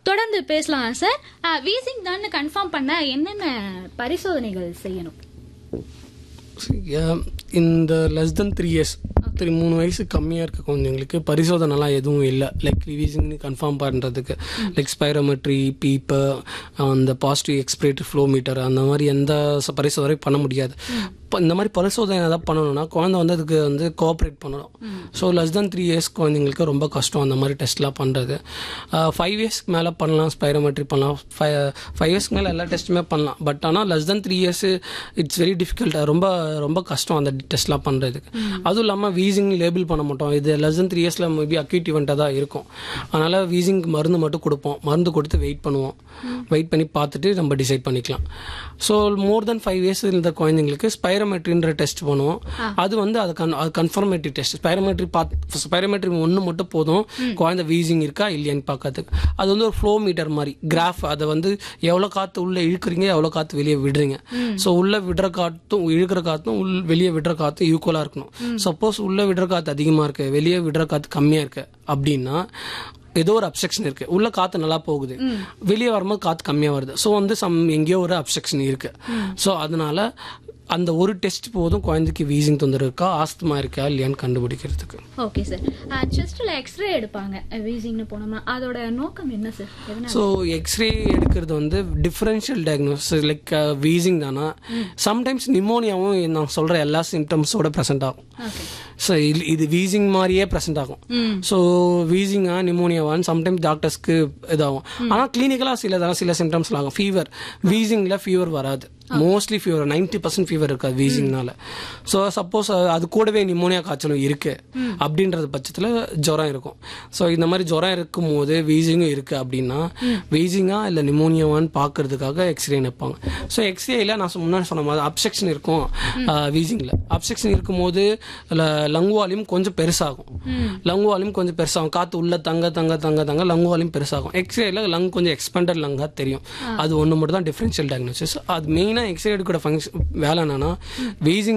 தொடர்ந்து பேசலாம் sir wheezing தான் கன்ஃபார்ம் பண்ண என்னென்ன பரிசோதனைகள் செய்யணும் இந்த less than three years three மூணு வயசு கம்மியாக இருக்க குழந்தைங்களுக்கு பரிசோதனைலாம் எதுவும் இல்லை லைக் வீசிங்னு கன்ஃபார்ம் பண்ணுறதுக்கு லைக் ஸ்பைரோமெட்ரி பீப்பு அந்த பாசிட்டிவ் எக்ஸ்பிரேட்டரி ஃப்ளோ மீட்டர் அந்த மாதிரி எந்த ச- பரிசோதனை பண்ண முடியாது இப்போ இந்த மாதிரி பரிசோதனை எதாவது பண்ணணும்னா குழந்தை வந்து அதுக்கு வந்து கோஆப்ரேட் பண்ணணும் so less than three years குழந்தைங்களுக்கு ரொம்ப கஷ்டம் அந்த மாதிரி டெஸ்ட்லாம் பண்ணுறது ஃபைவ் இயர்ஸ்க்கு மேலே பண்ணலாம் ஸ்பைரோமெட்ரி பண்ணலாம் ஃபைவ் ஃபைவ் இயர்ஸ்க்கு மேலே எல்லா டெஸ்ட்டுமே பண்ணலாம் பட் ஆனால் less than three years it's very difficult ரொம்ப ரொம்ப கஷ்டம் அந்த டெஸ்ட்லாம் பண்ணுறதுக்கு அதுவும் இல்லாமல் வீசிங் லேபிள் பண்ண மாட்டோம் இது லெஸ் தென் த்ரீ இயர்ஸில் மேபி அக்யூட் இவெண்ட்டாக தான் இருக்கும் அதனால் வீசிங்க்கு மருந்து மட்டும் கொடுப்போம் மருந்து கொடுத்து வெயிட் பண்ணுவோம் வெயிட் பண்ணி பார்த்துட்டு நம்ம டிசைட் பண்ணிக்கலாம் so more than five years இருந்த குழந்தைங்களுக்கு ஸ்பைரோமெட்ரின்ற டெஸ்ட் பண்ணுவோம் அது வந்து அது கன் அது கன்ஃபர்மேட்டரி டெஸ்ட் ஸ்பைரோமெட்ரி பார்த்து ஸ்பைரோமெட்ரி ஒன்று மட்டும் போதும் குழந்தை வீசிங் இருக்கா இல்லையான்னு பார்க்கறதுக்கு அது வந்து ஒரு ஃப்ளோ மீட்டர் மாதிரி கிராஃப் அதை வந்து எவ்வளோ காற்று உள்ளே இழுக்கிறீங்க எவ்வளோ காற்று வெளியே விடுறீங்க ஸோ உள்ளே விடுற காற்றும் இழுக்கிற காற்றும் உள் வெளியே விடுற காற்றும் ஈக்குவலாக இருக்கணும் சப்போஸ் உள்ளே விடுற காற்று அதிகமாக இருக்கு வெளியே விடுற காற்று கம்மியாக இருக்கு அப்படின்னா ஏதோ ஒரு அப்செக்ஷன் இருக்கு உள்ள காத்து நல்லா போகுது வெளியே வரும்போது காத்து கம்மியா வருது ஸோ வந்து சம் எங்கேயோ ஒரு அப்செக்ஷன் இருக்கு ஸோ அதனால அந்த ஒரு டெஸ்ட் போதும் குழந்தைக்கு வீசிங் தொந்தரவு இருக்கா ஆஸ்துமா இருக்கா இல்லையான்னு கண்டுபிடிக்கிறதுக்கு ஓகே சார் செஸ்ட்ல எக்ஸ்ரே எடுப்பாங்க வீசிங்னு போனோம்னா அதோட நோக்கம் என்ன சார் எதனால ஸோ எக்ஸ்ரே எடுக்கிறது வந்து டிஃபரன்ஷியல் டயக்னோசிஸ் லைக் வீசிங் தானா சம்டைம்ஸ் நிமோனியாவும் நான் சொல்ற எல்லா சிம்டம்ஸோட ப்ரெசென்ட் ஆகும் ஓகே ஸோ இது வீசிங் மாதிரியே ப்ரெசென்ட் ஆகும் ஸோ வீசிங்கா நிமோனியாவான்னு சம்டைம்ஸ் டாக்டர்ஸ்க்கு இதாகும் ஆனால் கிளினிக்கலாக சில இதெல்லாம் சில சிம்டம்ஸ்லாம் ஆகும் ஃபீவர் வீசிங்கில் ஃபீவர் வராது mostly fever ninety percent fever இருக்காது வீசிங்னால ஸோ சப்போஸ் அது கூடவே நிமோனியா காய்ச்சலும் இருக்கு அப்படின்றது பட்சத்தில் ஜுரம் இருக்கும் ஸோ இந்த மாதிரி ஜுரம் இருக்கும் போது வீசிங்கும் இருக்கு அப்படின்னா வீசிங்கா இல்லை நிமோனியாவான்னு பார்க்கறதுக்காக எக்ஸ்ரே நிற்பாங்க ஸோ எக்ஸ்ரேல நான் சொ- முன்னாடி சொன்ன மாதிரி அப்செக்ஷன் இருக்கும் வீசிங்கில் அப்செக்ஷன் இருக்கும்போது லங் வால்யூம் கொஞ்சம் பெருசாகும் லங் வால்யூம் கொஞ்சம் பெருசாகும் காற்று உள்ள தங்க தங்க தங்க தங்க லங் வால்யூம் பெருசாகும் எக்ஸ்ரேல லங் கொஞ்சம் எக்ஸ்பெண்டட் லங்காக தெரியும் அது ஒன்று மட்டும் தான் டிஃபரன்ஷியல் டயக்னோசிஸ் அது மெயினாக எக்ஸ்ரே எடுக்கிற ஃபங்க்ஷன் வேலை என்னன்னா வீசிங்